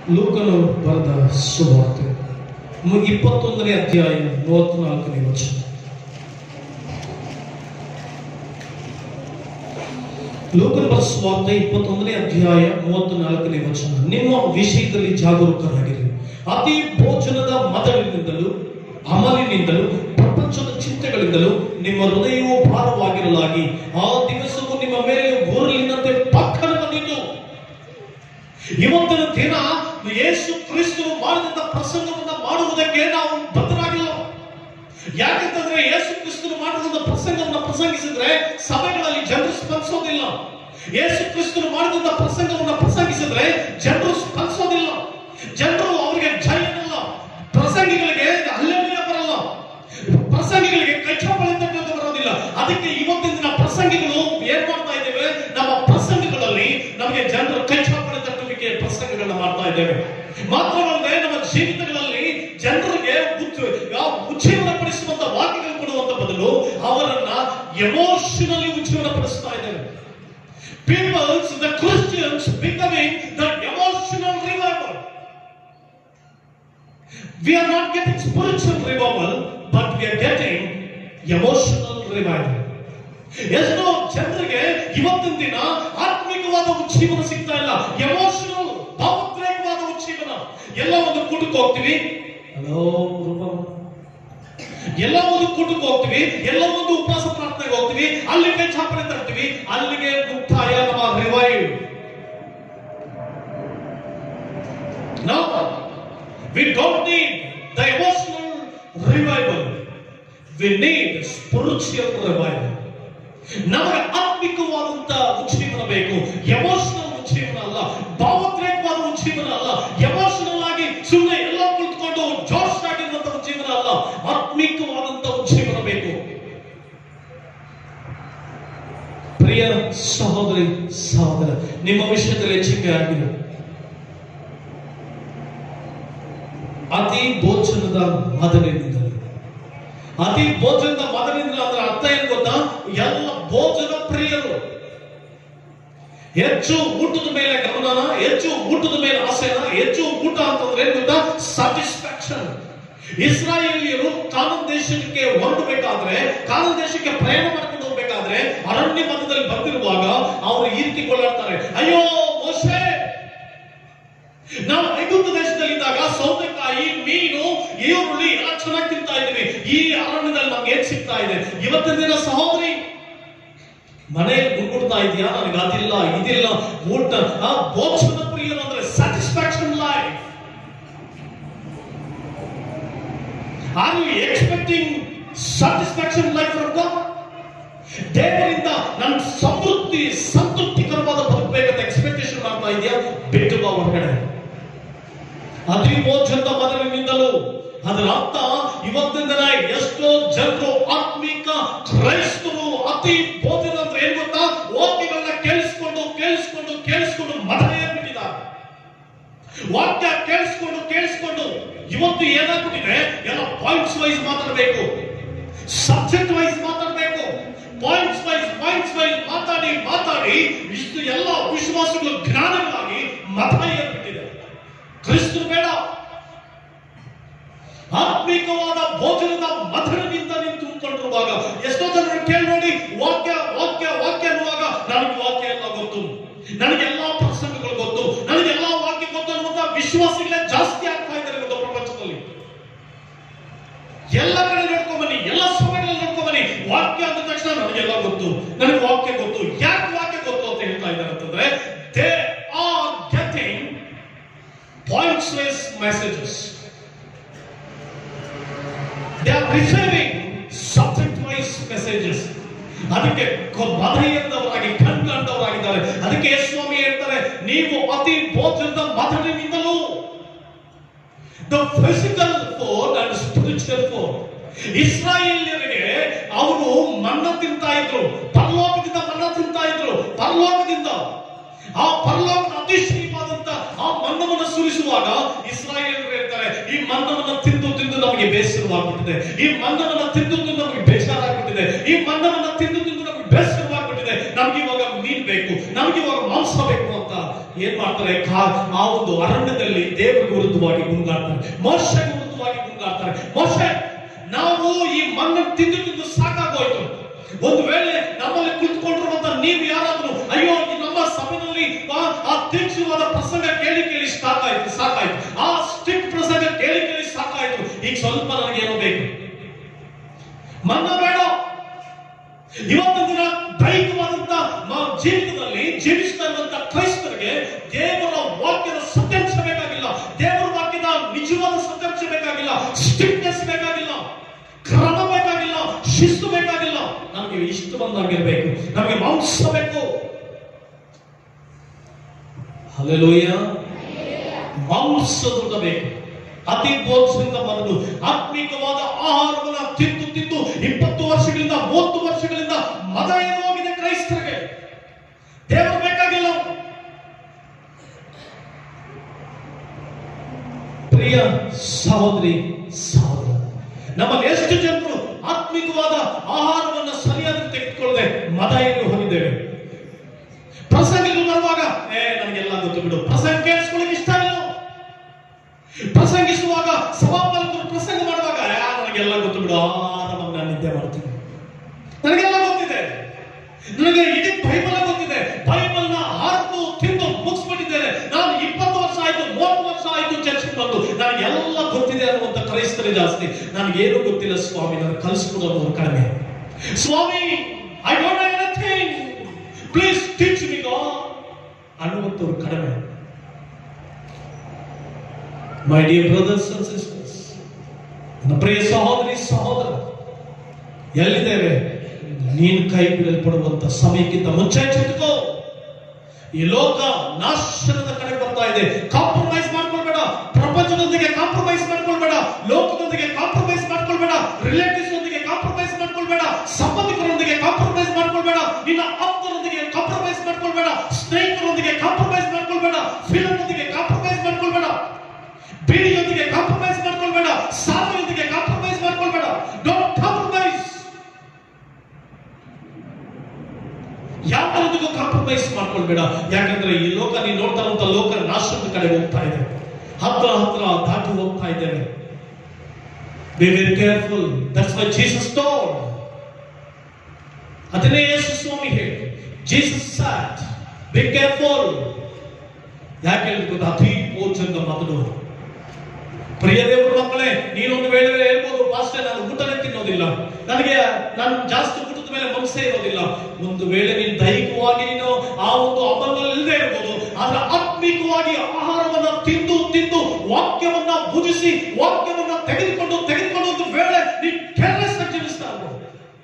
ಲೂಕನು ಬರೆದ ಸುವಾರ್ತೆ ಮು- ಇಪ್ಪತ್ತೊಂದನೇ ಅಧ್ಯಾಯ ಮೂವತ್ನಾಲ್ಕನೇ ವಚನ ಲೋಕನ ಬರೆದ ಸುವಾರ್ತೆ ಇಪ್ಪತ್ತೊಂದನೇ ಅಧ್ಯಾಯ ಮೂವತ್ನಾಲ್ಕನೇ ವಚನ ನಿಮ್ಮ ವಿಷಯದಲ್ಲಿ ಜಾಗರೂಕರಾಗಿರಿ ಅತಿ ಭೋಜನದ ಮದವಿನಿಂದಲೂ ಅಮಲಿನಿಂದಲೂ ಪ್ರಪಂಚದ ಚಿಂತೆಗಳಿಂದಲೂ ನಿಮ್ಮ ಹೃದಯವು ಭಾರವಾಗಿರಲಾಗಿ ಆ ದಿವಸವು ನಿಮ್ಮ ಮೇಲೆ ಗೋರಲಿನಂತೆ ಪಕ್ಕನ ಬಂದಿತು ಇವತ್ತಿನ ದಿನ ಯೇಸು ಕ್ರಿಸ್ತು ಮಾಡಿದಂತ ಪ್ರಸಂಗವನ್ನ ಮಾಡುವುದಕ್ಕೆ ನಾವು ಬದ್ಧರಾಗಿಲ್ಲ ಯಾಕಂತಂದ್ರೆ ಯೇಸು ಕ್ರಿಸ್ತನು ಮಾಡಿದಂತ ಪ್ರಸಂಗವನ್ನ ಪ್ರಸಂಗಿಸಿದ್ರೆ ಸಭೆಗಳಲ್ಲಿ ಜನರು ಸ್ಪಂದಿಸೋದಿಲ್ಲ ಯೇಸು ಕ್ರಿಸ್ತನು ಮಾಡಿದಂತ ಪ್ರಸಂಗವನ್ನ ಪ್ರಸಂಗಿಸಿದ್ರೆ ಜನರು ಸ್ಪಂದಿಸೋದಿಲ್ಲ ಜನರು ಅವರಿಗೆ ಜಯ ಅನ್ನಲ್ಲ ಪ್ರಸಂಗಿಗಳಿಗೆ ಅಲ್ಲೇನೇ ಬರಲ್ಲ ಪ್ರಸಂಗಿಗಳಿಗೆ ಕೈಚಾಪಳಿ ತಟ್ಟೋದು ಬರೋದಿಲ್ಲ ಅದಕ್ಕೆ ಇವತ್ತಿನ ದಿನ ಪ್ರಸಂಗಿಗಳು ಏನ್ ಮಾಡ್ತಾ ಇದ್ದೇವೆ ನಮ್ಮ ಪ್ರಸಂಗಗಳಲ್ಲಿ ನಮಗೆ ಜನರು ಕೈಚಾಪಳಿ ತಟ್ಟುವಿಕೆ ಪ್ರಸಂಗಗಳನ್ನ ಮಾಡ್ತಾ ಇದ್ದೇವೆ ಮಾತ್ರವಲ್ಲದೆ ನಮ್ಮ ಜೀವಿತಗಳಲ್ಲಿ ಜನರಿಗೆ ಉಚ್ಚ- ಯಾವ ಉಜ್ಜೀವನ ಪಡಿಸುವಂತ ವಾಕ್ಯಗಳು ಕೊಡುವಂತ ಬದಲು ಅವರನ್ನ ಎಮೋಷನಲಿ ಉಜ್ಜೀವನ ಪಡಿಸ್ತಾ ಇದ್ದೇವೆ Peoples, the Christians becoming the emotional revival. We are not getting spiritual revival, but we are getting emotional revival. ಎಷ್ಟೋ ಜನರಿಗೆ ಇವತ್ತಿನ ದಿನ ಆತ್ಮಿಕವಾದ ಉಜ್ಜೀವನ ಸಿಗ್ತಾ ಇಲ್ಲ ಎಮೋಷನಲ್ ಭಾವೋದ್ರೇಕವಾದ ಉಜ್ಜೀವನ ಎಲ್ಲ ಒಂದು ಕೂಟಕ್ಕೆ ಹೋಗ್ತೀವಿ ಹಲೋ ಎಲ್ಲ ಒಂದು ಕೂಟಕ್ಕೆ ಹೋಗ್ತೀವಿ ಎಲ್ಲ ಒಂದು ಉಪವಾಸ ಪ್ರಾರ್ಥನೆಗೆ ಹೋಗ್ತೀವಿ ಅಲ್ಲಿ ಕೈ ಚಾಪನೆ ತರ್ತೀವಿ ಅಲ್ಲಿಗೆ ಮುಕ್ತಾಯ ನಮ್ಮ revive No, we don't need the emotional revival. We need spiritual revival. ನಮಗೆ ಆತ್ಮಿಕವಾದಂತ ಉಜ್ಜೀವನ ಬೇಕು ಎಮೋಷನಲ್ ಉಜ್ಜೀವನ ಅಲ್ಲ ಭಾವೋದ್ರೇಕವಾದ ಉಜ್ಜೀವನ ಅಲ್ಲ ಎಮೋಷನಲ್ ಆಗಿ ಸುಮ್ಮನೆ ಎಲ್ಲ ಕುಳಿತುಕೊಂಡು ಜೋಶ್ ಆಗಿರುವಂತ ಉಜ್ಜೀವನ ಅಲ್ಲ ಆತ್ಮಿಕವಾದಂತ ಉಜ್ಜೀವನ ಬೇಕು ಪ್ರಿಯ ಸಹೋದರಿ ಸಹೋದರ ನಿಮ್ಮ ವಿಷಯದಲ್ಲಿ ಎಚ್ಚರಿಕೆ ಆಗಿದೆ ಅತಿ ಭೋಜನದ ಮದನಿಂದಲೂ ಅತಿ ಭೋಜನದ ಮದನಿಂದ ಅದರ ಅರ್ಥ ಏನ್ ಗೊತ್ತಾ ಎಲ್ಲ ಭೋಜನ ಪ್ರಿಯರು ಹೆಚ್ಚು ಊಟದ ಮೇಲೆ ಗಮನನ ಹೆಚ್ಚು ಊಟದ ಮೇಲೆ ಆಸೆನ ಹೆಚ್ಚು ಊಟ ಅಂತಂದ್ರೆ ಏನ್ ಗೊತ್ತಾ ಸ್ಯಾಟಿಸ್ಫ್ಯಾಕ್ಷನ್ ಇಸ್ರಾಯೇಲಿಯರು ಕಾನೂನ್ ದೇಶಕ್ಕೆ ಹೊರಡಬೇಕಾದ್ರೆ ಕಾನೂನ್ ದೇಶಕ್ಕೆ ಪ್ರಯಾಣ ಮಾಡ್ಕೊಂಡು ಹೋಗ್ಬೇಕಾದ್ರೆ ಅರಣ್ಯ ಮಧ್ಯದಲ್ಲಿ ಬಂದಿರುವಾಗ ಅವರು ಈ ರೀತಿ ಕೊಳ್ಳಾಡ್ತಾರೆ ಅಯ್ಯೋ ಮೋಶೆ ನಾವು ಐಗುಪ್ತ ದೇಶದಲ್ಲಿದ್ದಾಗ ಸೌತೆಕಾಯಿ ಮೀನು ಈರುಳ್ಳಿ ಎಲ್ಲ ಚೆನ್ನಾಗಿ ತಿಂತಾ ಇದ್ದೀವಿ ಈ ಅರಣ್ಯದಲ್ಲಿ ನಮ್ಗೆ ಏನ್ ಸಿಗ್ತಾ ಇದೆ ಇವತ್ತಿನ ದಿನ ಸಹೋದರಿ ಮನೆಯಲ್ಲಿ ಗುಡ್ಗುಡ್ತಾ ಇದೆಯಾ ನನಗೆ ಅದಿಲ್ಲ ಇದಿಲ್ಲ ಊಟ ಆ ಭೋಜನ ಪ್ರಿಯರು ಅಂದ್ರೆ satisfaction life are you expecting satisfaction life from God ದೇವರಿಂದ ನನ್ನ ಸಮೃದ್ಧಿ ಸಂತೃಪ್ತಿಕರವಾದ ಬದುಕಬೇಕಂತ ಎಕ್ಸ್ಪೆಕ್ಟೇಷನ್ ಮಾಡ್ತಾ ಇದೆಯಾ ಬಿಟ್ಟು ಬಾ ಹೊರಗಡೆ ಅತಿ ಭೋಜನದ ಮೊದಲಿನಿಂದಲೂ ಅದರ ಅರ್ಥ ಇವತ್ತಿನ ದಿನ ಎಷ್ಟೋ ಜನರು ಆತ್ಮಿಕ ಕ್ರೈಸ್ತರು ಅತಿ ಭೋಜನ ಅಂದ್ರೆ ಏನ್ ಗೊತ್ತಾ ವಾಕ್ಯಗಳನ್ನ ಕೇಳಿಸ್ಕೊಂಡು ಕೇಳಿಸ್ಕೊಂಡು ಕೇಳಿಸ್ಕೊಂಡು ಮತ ಏರ್ಬಿಟ್ಟಿದ್ದಾರೆ ವಾಕ್ಯ ಕೇಳಿಸ್ಕೊಂಡು ಕೇಳಿಸ್ಕೊಂಡು ಇವತ್ತು ಏನಾಗ್ಬಿಟ್ಟಿದೆ ಎಲ್ಲ ಪಾಯಿಂಟ್ಸ್ ವೈಸ್ ಮಾತಾಡಬೇಕು ಸಬ್ಜೆಕ್ಟ್ ವೈಸ್ ಮಾತಾಡಬೇಕು ಪಾಯಿಂಟ್ಸ್ ವೈಸ್ ಪಾಯಿಂಟ್ಸ್ ವೈಸ್ ಮಾತಾಡಿ ಮಾತಾಡಿ ಇಷ್ಟು ಎಲ್ಲ ವಿಶ್ವಾಸಗಳು ಜ್ಞಾನಗಳಾಗಿ ಮತ ಏರ್ಬಿಟ್ಟಿದೆ ಕ್ರಿಸ್ತು ಬೇಡ ಆತ್ಮಿಕವಾದ ಭೋಜನದ ಮಧುರದಿಂದ ನೀವು ತುಂಬಿಕೊಂಡಿರುವಾಗ ಎಷ್ಟೋ ಜನರು ಕೇಳಿ ನೋಡಿ ವಾಕ್ಯ ವಾಕ್ಯ ವಾಕ್ಯ ಅನ್ನುವಾಗ ನನಗೆ ವಾಕ್ಯ ಎಲ್ಲ ಗೊತ್ತು ನನಗೆಲ್ಲಾ ಪ್ರಸಂಗಗಳು ಗೊತ್ತು ನನಗೆಲ್ಲಾ ವಾಕ್ಯ ಗೊತ್ತು ಅನ್ನುವಂತ ವಿಶ್ವಾಸಗಳೇ ಜಾಸ್ತಿ ಆಗ್ತಾ ಇದ್ದಾರೆ ಇವತ್ತು ಪ್ರಪಂಚದಲ್ಲಿ ಎಲ್ಲ ಕಡೆ ನೋಡ್ಕೊಂಬನ್ನಿ ಎಲ್ಲ ಸಭೆಗಳಲ್ಲಿ ನೋಡ್ಕೊಂಬನ್ನಿ ವಾಕ್ಯ ಅಂದ ತಕ್ಷಣ ನನಗೆಲ್ಲ ಗೊತ್ತು ನನಗೆ ವಾಕ್ಯ ಗೊತ್ತು ಯಾಕೆ ವಾಕ್ಯ ಗೊತ್ತು ಅಂತ ಹೇಳ್ತಾ ಇದ್ದಾರೆ ಅಂತಂದ್ರೆ they are getting pointless messages they are receiving subject wise messages ಅದಕ್ಕೆ ಮದೆಯಂದವರಾಗಿ ಕಣ್ಕಂಡವರಾಗಿದ್ದಾರೆ ಅದಕ್ಕೆ ಯೇಸು ಸ್ವಾಮಿ ಹೇಳ್ತಾರೆ ನೀವು ಅತಿ ಭೋಜನದ ಮದನಿಂದಲೂ the physical for and spiritual for ಇಸ್ರಾಯೇಲ್ಯರಿಗೆ ಅವರು ಮನ್ನ ತಿಂತಾ ಇದ್ರು ಪರಲೋಕದಿಂದ ಮನ್ನ ತಿಂತಾ ಇದ್ರು ಪರಲೋಕದಿಂದ ಆ ಪರಲೋಕದ ಅತಿಶಯವಾದಂತ ಆ ಮನ್ನವನ್ನು ಸುರಿಸುವಾಗ ಇಸ್ರಾಯೇಲರು ಹೇಳ್ತಾರೆ ಈ ಮನ್ನವನ್ನು ತಿಂದು ತಿಂದು ನಮಗೆ ಬೇಸರವಾಗ್ಬಿಟ್ಟಿದೆ ಈ ಮನ್ನವನ್ನು ತಿಂದು ತಿಂದು ನಮಗೆ ಬೇಜಾರಾಗ್ಬಿಟ್ಟಿದೆ ಈ ಮನ್ನವನ್ನು ತಿಂದು ತಿಂದು ನಮಗೆ ಬೇಸರವಾಗ್ಬಿಟ್ಟಿದೆ ನಮ್ಗೆ ಇವಾಗ ಮೀನ್ ಬೇಕು ನಮಗೆ ಇವಾಗ ಮಾಂಸ ಬೇಕು ಅಂತ ಏನ್ ಮಾಡ್ತಾರೆ ಕಾ- ಆ ಒಂದು ಅರಣ್ಯದಲ್ಲಿ ದೇವರಿಗೆ ವಿರುದ್ಧವಾಗಿ ಗುಂಗಾಡ್ತಾರೆ ಮೋಶೆಗೆ ವಿರುದ್ಧವಾಗಿ ಗುಂಗಾಡ್ತಾರೆ ಮೋಶೆ ನಾವು ಈ ಮಣ್ಣನ್ನು ತಿಂದು ತಿಂದು ಸಾಕಾಗೋಯ್ತು ಒಂದು ವೇಳೆ ನಮ್ಮಲ್ಲಿ ಕುಳಿತುಕೊಂಡಿರುವಂತ ನೀವು ಯಾರಾದ್ರೂ ಅಯ್ಯೋ ಈ ನಮ್ಮ ಸಭೆಯಲ್ಲಿ ಆ- ಆ ತೀಕ್ಷ್ಣವಾದ ಪ್ರಸಂಗ ಕೇಳಿ ಕೇಳಿ ಸಾಕಾಯ್ತು ಸಾಕಾಯ್ತು ಆ ಸ್ಟಿಕ್ ಪ್ರಸಂಗ ಕೇಳಿ ಕೇಳಿ ಸಾಕಾಯ್ತು ಈಗ ಸ್ವಲ್ಪ ನನಗೇನೋ ಬೇಕು ಮನ್ನ ಬೇಡ ಇವತ್ತಿನ ದಿನ ದೈಹಿಕವಾದಂತ ಮ- ಜೀವಿತದಲ್ಲಿ ಜೀವಿಸ್ತಾ ಇರುವಂತ ಕ್ರೈಸ್ತರಿಗೆ ದೇವರ ವಾಕ್ಯದ ಸತ್ಯಾಂಶ ಬೇಕಾಗಿಲ್ಲ ದೇವರ ವಾಕ್ಯದ ನಿಜವಾದ ಸತ್ಯಾಂಶ ಬೇಕಾಗಿಲ್ಲ ಸ್ಟ್ರಿಕ್ಟ್ನೆಸ್ ಬೇಕಾಗಿಲ್ಲ ಕ್ರಮ ಬೇಕಾಗಿಲ್ಲ ಶಿಸ್ತು ಬೇಕಾಗಿಲ್ಲ ನಮಗೆ ಇಷ್ಟು ಬಂದಾಗಿರ್ಬೇಕು ನಮಗೆ ಮಾಂಸ ಬೇಕು ಹಲಲೋಯ ಮಾಂಸದ ಬೇಕು ಅತಿ ಬೋಧದಿಂದ ಬಂದು ಆತ್ಮಿಕವಾದ ಆಹಾರವನ್ನ ತಿಂದು ತಿಂದು ಇಪ್ಪತ್ತು ವರ್ಷಗಳಿಂದ ಮೂವತ್ತು ವರ್ಷಗಳಿಂದ ಮದ ಏನು ಹೋಗಿದೆ ಕ್ರೈಸ್ತರಿಗೆ ದೇವರು ಬೇಕಾಗಿಲ್ಲ ಪ್ರಿಯ ಸಹೋದರಿ ಸಹೋದರ ನಮ್ಮಲ್ಲಿ ಎಷ್ಟು ಜನರು ಆತ್ಮಿಕವಾದ ಆಹಾರವನ್ನು ಸರಿಯಾದ ತೆಗೆದುಕೊಳ್ಳದೆ ಮದ ಏನು ಹೋಗಿದ್ದೇವೆ ಪ್ರಸಂಗಗಳು ಬರುವಾಗ ಏ ನನಗೆಲ್ಲ ಗೊತ್ತು ಬಿಡು ಪ್ರಸಂಗ ಕೇಳಿಸ್ಕೊಳ್ಳಿಕ್ಕೆ ಇಷ್ಟ ಇಲ್ಲ ಪ್ರಸಂಗಿಸುವಾಗ ಸಭಾಪಾಲಕರು ಪ್ರಸಂಗ ಮಾಡುವಾಗ "ಆ, ನನಗೆಲ್ಲ ಗೊತ್ತು ಬಿಡು ಆರಾಮಾಗಿ ನಾನು ನಿದ್ದೆ ಮಾಡ್ತೀನಿ ನನಗೆಲ್ಲ ಗೊತ್ತಿದೆ ನನಗೆ ಇಡೀ ಬೈಬಲ್ ಗೊತ್ತಿದೆ ಬೈಬಲ್ನ ಹಾರ್ದು ತಿಂದು ಮುಗಿಸ್ಬಿಟ್ಟಿದ್ದೇನೆ ನಾನು ಇಪ್ಪತ್ತು ವರ್ಷ ಆಯ್ತು ಮೂವತ್ತು ವರ್ಷ ಆಯ್ತು ಚರ್ಚೆಗೆ ಬಂದು ನನಗೆಲ್ಲ ಗೊತ್ತಿದೆ ಅನ್ನುವಂತ ಕ್ರೈಸ್ತರೇ ಜಾಸ್ತಿ ನನಗೇನು ಗೊತ್ತಿಲ್ಲ ಸ್ವಾಮಿ ನನಗೆ ಕಲಿಸ್ಕೊಡೋದು ಕಡಿಮೆ Swami I don't anything please teach me God ಅನ್ನುವಂಥವ್ರು ಕಡಿಮೆ my dear brothers and sisters ನನ್ನ ಪ್ರಿಯ ಸಹೋದರಿ ಸಹೋದರ ಎಲ್ಲಿದ್ದೇವೆ ನೀನು ಕೈ ಬಿಡಲ್ಪಡುವಂತ ಸಮಯಕ್ಕಿಂತ ಮುಂಚೆ ಎಚ್ಚೆತ್ತುಕೋ ಈ ಲೋಕ ನಾಶನದ ಕಡೆ ಬರ್ತಾ ಇದೆ ಕಾಂಪ್ರಮೈಸ್ ಮಾಡ್ಕೊಳ್ಬೇಡ ಪ್ರಪಂಚದೊಂದಿಗೆ ಕಾಂಪ್ರಮೈಸ್ ಮಾಡ್ಕೊಳ್ಬೇಡ ಲೋಕದೊಂದಿಗೆ ಕಾಂಪ್ರಮೈಸ್ ಮಾಡ್ಕೊಳ್ಬೇಡ ರಿಲೇಟಿವ್ಸ್ ಒಂದಿಗೆ ಕಾಂಪ್ರಮೈಸ್ ಮಾಡ್ಕೊಳ್ಬೇಡ ಸಂಬಂಧಿಕರೊಂದಿಗೆ ಕಾಂಪ್ರಮೈಸ್ ಮಾಡ್ಕೊಳ್ಬೇಡ ನಿನ್ನ ಆಪ್ತರೊಂದಿಗೆ ಕಾಂಪ್ರಮೈಸ್ ಮಾಡ್ಕೊಳ್ಬೇಡ ಸ್ನೇಹಿತರೊಂದಿಗೆ ಕಾಂಪ್ರಮೈಸ್ ಮಾಡ್ಕೊಳ್ಬೇಡ ಫಿಲಂ ಒಂದಿಗೆ ಕಾಂಪ್ರಮೈಸ್ ಮಾಡ್ಕೊಳ್ಬೇಡ ಬೀಡಿಯೊಂದಿಗೆ ಕಾಂಪ್ರಮೈಸ್ ಮಾಡ್ಕೊಳ್ಬೇಡ ಸಾಲದೊಂದಿಗೆ ಕಾಂಪ್ರಮೈಸ್ ಮಾಡ್ಕೊಳ್ಬೇಡ ಡೋಂಟ್ ಕಾಂಪ್ರಮೈಸ್ ಯಾವತ್ತೊಂದಿಗೂ ಕಾಂಪ್ರಮೈಸ್ ಮಾಡ್ಕೊಳ್ಬೇಡ ಯಾಕಂದ್ರೆ ಈ ಲೋಕ ನೀನ್ ನೋಡ್ತಾ ಇರುವಂತ ಲೋಕ ನಾಶದ ಕಡೆ ಹೋಗ್ತಾ ಇದೆ ಹತ್ರ ಹತ್ರ ದಾಟಿ ಹೋಗ್ತಾ ಇದ್ದೇವೆ be very careful that's why Jesus told ಅದನ್ನೇ ಯೇಸು ಸ್ವಾಮಿ ಹೇಳಿ ಜೀಸಸ್ ಸಾಟ್ ಬಿ ಕೇರ್ಫುಲ್ ಯಾಕೆ ಹೇಳಿದ್ರು ಅತಿ ಭೋಜನದ ಮೊದಲು ಪ್ರಿಯ ದೇವರ ಮಕ್ಕಳೇ ನೀನೊಂದು ವೇಳೆ ಹೇಳ್ಬೋದು ಪಾಸ್ಟರ್ ನಾನು ಊಟನೇ ತಿನ್ನೋದಿಲ್ಲ ನನಗೆ ನಾನು ಜಾಸ್ತಿ ಊಟದ ಮೇಲೆ ಮನಸ್ಸೇ ಇರೋದಿಲ್ಲ ಒಂದು ವೇಳೆ ನೀನು ದೈಹಿಕವಾಗಿ ನೀನು ಆ ಒಂದು ಅಮಲ ಇಲ್ಲದೆ ಇರ್ಬೋದು ಆದ್ರೆ ಆತ್ಮಿಕವಾಗಿ ಆಹಾರವನ್ನ ತಿಂದು ತಿಂದು ವಾಕ್ಯವನ್ನ ಭುಜಿಸಿ ವಾಕ್ಯವನ್ನ ತೆಗೆದುಕೊಂಡು ತೆಗೆದುಕೊಂಡು ಒಂದು ವೇಳೆ ನೀನು ಕೆರ್ಲೆಸ್ ಜೀವಿಸ್ತಾ ಇರ್ಬೋದು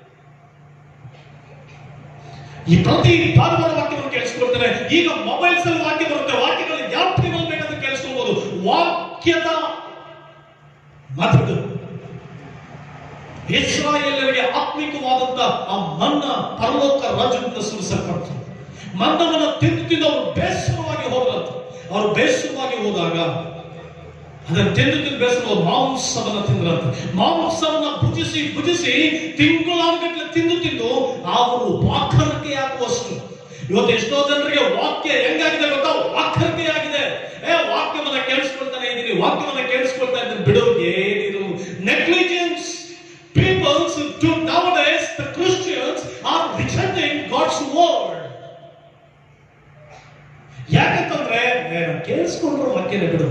ಈ ಪ್ರತಿ ಭಾನುವಾರ ವಾಕ್ಯವನ್ನು ಕೇಳಿಸ್ಕೊಳ್ತೇನೆ ಈಗ ಮೊಬೈಲ್ಸ್ ಅಲ್ಲಿ ವಾಕ್ಯ ಬರುತ್ತೆ ವಾಕ್ಯಗಳಲ್ಲಿ ಯಾವ ಟೈಮಲ್ಲಿ ಬೇಕಾದ್ರೆ ಕೇಳಿಸ್ಕೊಳ್ಬಹುದು ವಾಕ್ಯದ ಮಧುಡು ಇಸ್ರಾಯೇಲರಿಗೆ ಆತ್ಮಿಕವಾದಂತ ಆ ಮನ್ನ ಪರಲೋಕ ರಾಜ್ಯದಿಂದ ಸುರಿಸಲ್ಪಡ್ತು ಮನ್ನವನ್ನು ತಿಂದು ತಿಂದು ಅವರು ಬೇಸರವಾಗಿ ಹೋದ್ರಂತೆ ಅವರು ಬೇಸರವಾಗಿ ಹೋದಾಗ ಅದನ್ನು ತಿಂದು ತಿಂದು ಬೇಸರ ಮಾಂಸವನ್ನ ತಿಂದ್ರಂತೆ ಮಾಂಸವನ್ನ ಭುಜಿಸಿ ಭುಜಿಸಿ ತಿಂಗಳಾನುಗಟ್ಟಲೆ ತಿಂದು ತಿಂದು ಅವರು ವಾಕರಿಕೆ ಆಗುವಷ್ಟು ಇವತ್ತು ಎಷ್ಟೋ ಜನರಿಗೆ ವಾಕ್ಯ ಹೆಂಗಾಗಿದೆ ಗೊತ್ತಾ ವಾಕರಿಕೆ ಆಗಿದೆ ಏ ವಾಕ್ಯವನ್ನ ಕೇಳಿಸ್ಕೊಳ್ತಾನೆ ಇದ್ದೀನಿ ವಾಕ್ಯವನ್ನ ಕೇಳಿಸ್ಕೊಳ್ತಾ ಇದ್ದೀನಿ ಬಿಡು ಏನಿದು negligence Peoples to nowadays the Christians are rejecting God's word. ಯಾಕಂತಂದ್ರೆ ಏ, ನಾನ್ ಕೇಳಿಸ್ಕೊಂಡ್ರು ವಾಕ್ಯನೇ ಬಿಡು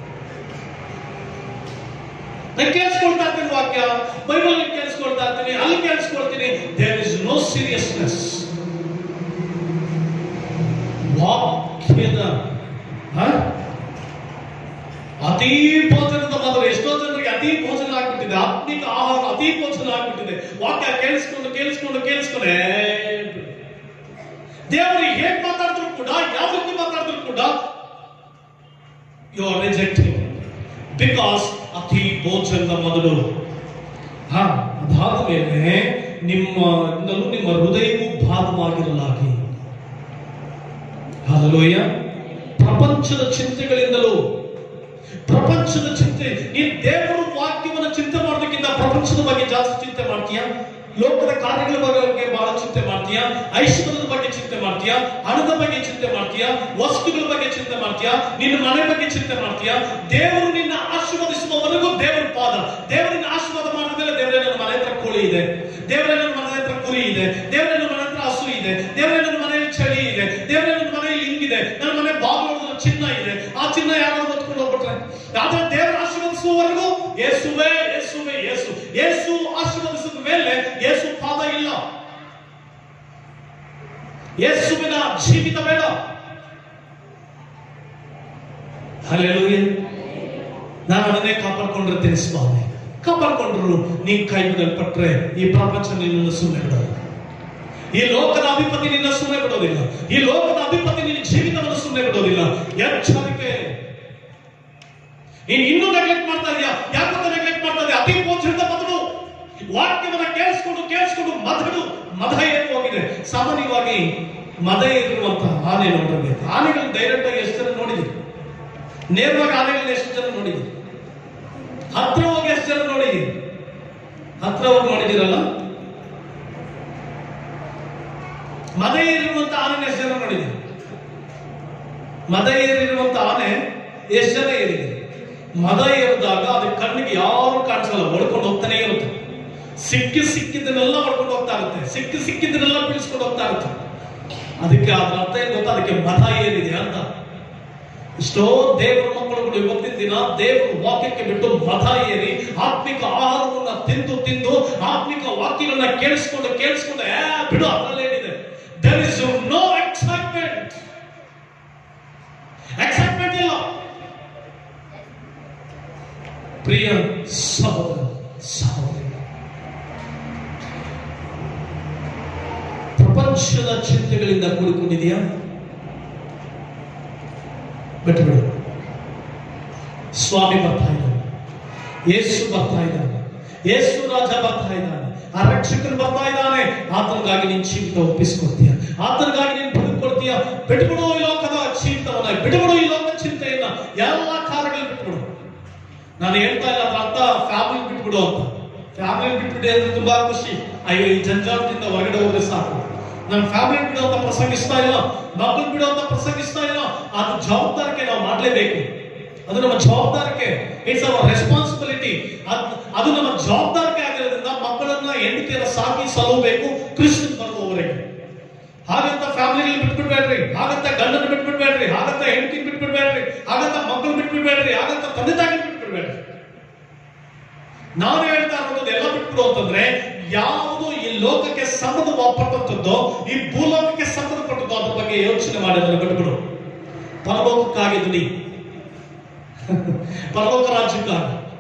ನಾನು ಕೇಳಿಸ್ಕೊಳ್ತಾ ಇರ್ತೀನಿ ವಾಕ್ಯ ಬೈಬಲ್ ಕೇಳಿಸ್ಕೊಳ್ತಾ ಇರ್ತೀನಿ ಅಲ್ಲಿ ಕೇಳಿಸ್ಕೊಳ್ತೀನಿ ದೇರ್ ಇಸ್ ನೋ ಸೀರಿಯಸ್ನೆಸ್ ವಾಕ್ಯದ ಹ? ಅತಿ ಭೋಜನದ ಮೊದಲು ಎಷ್ಟೋ ಜನರಿಗೆ ಅತಿ ಭೋಜನ ಆಗ್ಬಿಟ್ಟಿದೆ ಆತ್ಮಿಕ ಆಹಾರ ಅತಿ ಭೋಜನ ಆಗ್ಬಿಟ್ಟಿದೆ ವಾಕ್ಯ ಕೇಳಿಸ್ಕೊಂಡು ಕೇಳಿಸ್ಕೊಂಡು ಕೇಳಿಸ್ಕೊಂಡೆ ದೇವರು ಹೇಗ್ ಮಾತಾಡಿದ್ರು ಕೂಡ ಯಾವ ರೀತಿ ಮಾತಾಡಿದ್ರು ಕೂಡ ಯು ಆರ್ ರಿಜೆಕ್ಟಿಂಗ್ ಬಿಕಾಸ್ ಅತಿ ಭೋಜನದ ಮೊದಲು ಹಾ ಅದಾದ ಮೇಲೆ ನಿಮ್ಮ ಇಂದಲೂ ನಿಮ್ಮ ಹೃದಯವು ಭಾಗವಾಗಿರಲಾಗಿ ಹಾಲಲೋಯ ಪ್ರಪಂಚದ ಚಿಂತೆಗಳಿಂದಲೂ ಪ್ರಪಂಚದ ಚಿಂತೆ ನೀನ್ ದೇವರ ವಾಕ್ಯವನ್ನ ಚಿಂತೆ ಮಾಡೋದಕ್ಕಿಂತ ಪ್ರಪಂಚದ ಬಗ್ಗೆ ಜಾಸ್ತಿ ಚಿಂತೆ ಮಾಡ್ತೀಯ ಲೋಕದ ಕಾರ್ಯಗಳ ಬಗ್ಗೆ ಬಹಳ ಚಿಂತೆ ಮಾಡ್ತೀಯ ಐಶ್ವರ್ಯದ ಬಗ್ಗೆ ಚಿಂತೆ ಮಾಡ್ತೀಯ ಹಣದ ಬಗ್ಗೆ ಚಿಂತೆ ಮಾಡ್ತೀಯ ವಸ್ತುಗಳ ಬಗ್ಗೆ ಚಿಂತೆ ಮಾಡ್ತೀಯ ನಿನ್ನ ಮನೆ ಬಗ್ಗೆ ಚಿಂತೆ ಮಾಡ್ತೀಯ ದೇವರು ನಿನ್ನ ಆಶೀರ್ವದಿಸುವವರೆಗೂ ದೇವರ ಪಾದ ದೇವರಿನ ಆಶೀರ್ವಾದ ಮಾಡಿದ ಮೇಲೆ ದೇವರೇ ನನ್ನ ಮನೆ ಹತ್ರ ಕೋಳಿ ಇದೆ ದೇವರೇ ನನ್ನ ಮನೆ ಹತ್ರ ಕುರಿ ಇದೆ ದೇವರೇ ನನ್ನ ಮನೆ ಹತ್ರ ಹಸು ಇದೆ ದೇವರೇ ನನ್ನ ಮನೆಯಲ್ಲಿ ಚಳಿ ಇದೆ ದೇವರೇ ನನ್ನ ಮನೆಯಲ್ಲಿ ಹಿಂಗಿದೆ ನನ್ನ ಮನೆ ಬಾಗಿಲು ಚಿನ್ನ ಇದೆ ಆ ಚಿನ್ನ ಯಾರು ಹೊತ್ಕೊಂಡು ಹೋಗ್ಬಿಟ್ರೆ ಆದ್ರೆ ದೇವರ ಆಶೀರ್ವದಿಸುವವರೆಗೂ ಯೇಸುವೇ ಯೇಸುವೇ ಯೇಸು ಯೇಸು ಆಶೀರ್ವದಿಸಿದ ಮೇಲೆ ಯೇಸು ಪಾದ ಇಲ್ಲ ಯೇಸುವಿನ ಜೀವಿತ ಬೇಡ ಹಲ್ಲೆಲೂಯ ನಾನು ಅದನ್ನೇ ಕಾಪಾಡ್ಕೊಂಡಿರ್ತೀನಿ ಸ್ವಾಮಿ ಕಾಪಾಡ್ಕೊಂಡ್ರು ನೀನ್ ಕೈ ಬಿಡಲ್ಪಟ್ರೆ ಈ ಪ್ರಪಂಚ ನಿನ್ನನ್ನು ಸುಮ್ಮನೆ ಬಿಡೋದು ಈ ಲೋಕದ ಅಧಿಪತಿ ನಿನ್ನ ಸುಮ್ಮನೆ ಬಿಡೋದಿಲ್ಲ ಈ ಲೋಕದ ಅಧಿಪತಿ ನಿನ್ನ ಜೀವಿತವನ್ನು ಸುಮ್ಮನೆ ಬಿಡೋದಿಲ್ಲ ಎಚ್ಚರಿಕೆ ನೀನು ಇನ್ನೂ ನೆಗ್ಲೆಕ್ಟ್ ಮಾಡ್ತಾ ಇದೆಯಾ ಯಾಕಂತ ನೆಗ್ಲೆಕ್ಟ್ ಮಾಡ್ತಾ ಇದೆಯಾ ಅತಿ ಪೋಚರಿಂದ ಮತಡು ವಾಕ್ಯವನ್ನ ಕೇಳಿಸ್ಕೊಂಡು ಕೇಳಿಸ್ಕೊಂಡು ಮದಡು ಮದ ಏರಿ ಹೋಗಿದೆ ಸಾಮಾನ್ಯವಾಗಿ ಮದ ಏರಿರುವಂತ ಆನೆ ನೋಡ್ರಿ ಆನೆಗಳು ಡೈರೆಕ್ಟ್ ಆಗಿ ಎಷ್ಟು ಜನ ನೋಡಿದ್ರಿ ನೇರವಾಗಿ ಆನೆಗಳನ್ನ ಎಷ್ಟು ಜನ ನೋಡಿದ್ರಿ ಹತ್ರ ಹೋಗಿ ಎಷ್ಟು ಜನ ನೋಡಿದ್ರಿ ಹತ್ರ ಹೋಗಿ ನೋಡಿದಿರಲ್ಲ ಮದ ಏರಿರುವಂತ ಆನೆ ಎಷ್ಟು ಜನ ನೋಡಿದ್ರಿ ಮದ ಏರಿರುವಂತ ಆನೆ ಎಷ್ಟು ಜನ ಏರಿದೆ ಮದ ಏರಿದಾಗ ಅದು ಕಣ್ಣಿಗೆ ಯಾರು ಕಾಣಿಸಲ್ಲ ಹೊಡ್ಕೊಂಡು ಹೋಗ್ತಾನೆ ಇರುತ್ತೆ ಸಿಕ್ಕಿ ಸಿಕ್ಕಿದ್ದನ್ನೆಲ್ಲ ಹೊಡ್ಕೊಂಡು ಹೋಗ್ತಾ ಇರುತ್ತೆ ಸಿಕ್ಕಿ ಸಿಕ್ಕಿದ್ದನ್ನೆಲ್ಲ ಬೀಳಿಸ್ಕೊಂಡು ಹೋಗ್ತಾ ಇರುತ್ತೆ ಅದಕ್ಕೆ ಅದ್ರ ಅರ್ಥ ಏನ್ ಗೊತ್ತಾ ಅದಕ್ಕೆ ಮದ ಏರಿದೆ ಅಂತ ಎಷ್ಟೋ ದೇವರ ಮಕ್ಕಳುಗಳು ಇವತ್ತಿನ ದಿನ ದೇವರ ವಾಕ್ಯಕ್ಕೆ ಬಿಟ್ಟು ಮದ ಏರಿ ಆತ್ಮಿಕ ಆಹಾರವನ್ನ ತಿಂದು ತಿಂದು ಆತ್ಮಿಕ ವಾಕ್ಯಗಳನ್ನ ಕೇಳಿಸ್ಕೊಂಡು ಕೇಳಿಸ್ಕೊಂಡು ಏ ಬಿಡು ಅದರಲ್ಲೇನಿದೆ there is no excitement excitement ಇಲ್ಲ ಪ್ರಿಯ ಸಹೋದರ ಸಹೋದರಿ ಪ್ರಪಂಚದ ಚಿಂತೆಗಳಿಂದ ಕೂಡಿಕೊಂಡಿದೆಯಾ ಬಿಟ್ಟು ಬಿಡು ಸ್ವಾಮಿ ಬರ್ತಾ ಇದ್ದಾನೆ ಯೇಸು ಬರ್ತಾ ಇದ್ದಾನೆ ಯೇಸು ರಾಜ ಬರ್ತಾ ಇದ್ದಾನೆ ಆ ರಕ್ಷಕರು ಬರ್ತಾ ಇದ್ದಾನೆ ಆತನಿಗಾಗಿ ನೀನು ಜೀವಿತ ಒಪ್ಪಿಸ್ಕೊಡ್ತೀಯ ಆತನಿಗಾಗಿ ನೀನು ಬದುಕೊಳ್ತೀಯ ಬಿಟ್ಬಿಡು ಈ ಲೋಕದ ಜೀವಿತವನ್ನ ಬಿಟ್ಬಿಡು ಈ ಲೋಕದ ಚಿಂತೆಯನ್ನ ಎಲ್ಲ ಕಾರ್ಯಗಳು ಬಿಟ್ಬಿಡು ನಾನು ಹೇಳ್ತಾ ಇಲ್ಲ ಅದ್ರ ಅರ್ಥ ಫ್ಯಾಮಿಲಿ ಬಿಟ್ಬಿಡು ಅಂತ ಫ್ಯಾಮಿಲಿ ಬಿಟ್ಬಿಡಿ ಅಂದ್ರೆ ತುಂಬಾ ಖುಷಿ ಅಯ್ಯೋ ಈ ಜಂಜಾಟದಿಂದ ಹೊರಗಡೆ ಹೋದ್ರೆ ಸಾಕು ನಾನು ಫ್ಯಾಮಿಲಿ ಬಿಡೋ ಅಂತ ಪ್ರಸಂಗಿಸ್ತಾ ಇಲ್ಲ ಮಕ್ಕಳು ಬಿಡೋ ಅಂತ ಪ್ರಸಂಗಿಸ್ತಾ ಇಲ್ಲ ಅದು ಜವಾಬ್ದಾರಿಕೆ ನಾವು ಮಾಡಲೇಬೇಕು ಅದು ನಮ್ಮ ಜವಾಬ್ದಾರಿಕೆ ಇಟ್ಸ್ ಅವರ್ ರೆಸ್ಪಾನ್ಸಿಬಿಲಿಟಿ ಅದು ನಮ್ಮ ಜವಾಬ್ದಾರಿಕೆ ಆಗಿರೋದ್ರಿಂದ ಮಕ್ಕಳನ್ನ ಹೆಂಡತಿಯನ್ನ ಸಾಕಿ ಸಲುಬೇಕು ಕ್ರಿಸ್ತನ್ ಬರುವವರೆಗೆ ಹಾಗಂತ ಫ್ಯಾಮಿಲಿ ಬಿಟ್ಬಿಡ್ಬೇಡ್ರಿ ಹಾಗಂತ ಗಂಡನ ಬಿಟ್ಬಿಡ್ಬೇಡ್ರಿ ಹಾಗಂತ ಹೆಂಡತಿ ಬಿಟ್ಬಿಡ್ಬೇಡ್ರಿ ಹಾಗಂತ ಮಕ್ಕಳು ಬಿಟ್ಬಿಡ್ಬೇಡ್ರಿ ಹಾಗಂತ ತಂದೆ ತಾಯಿ ಬಿಟ್ಬಿಡ್ಬೇಡ್ರಿ ನಾನು ಹೇಳ್ತಾ ಇರೋದು ಎಲ್ಲ ಬಿಟ್ಬಿಡು ಅಂತಂದ್ರೆ ಯಾವುದು ಈ ಲೋಕಕ್ಕೆ ಸಂಬಂಧಪಟ್ಟಂತದ್ದೋ ಈ ಭೂಲೋಕಕ್ಕೆ ಸಂಬಂಧಪಟ್ಟದ್ದು ಅದ್ರ ಬಗ್ಗೆ ಯೋಚನೆ ಮಾಡಿ ಅದನ್ನು ಬಿಟ್ಬಿಡು ಪರಲೋಕಕ್ಕಾಗಿ ದುಡಿ ಪರಲೋಕ ರಾಜ್ಯಕ್ಕಾಗಿ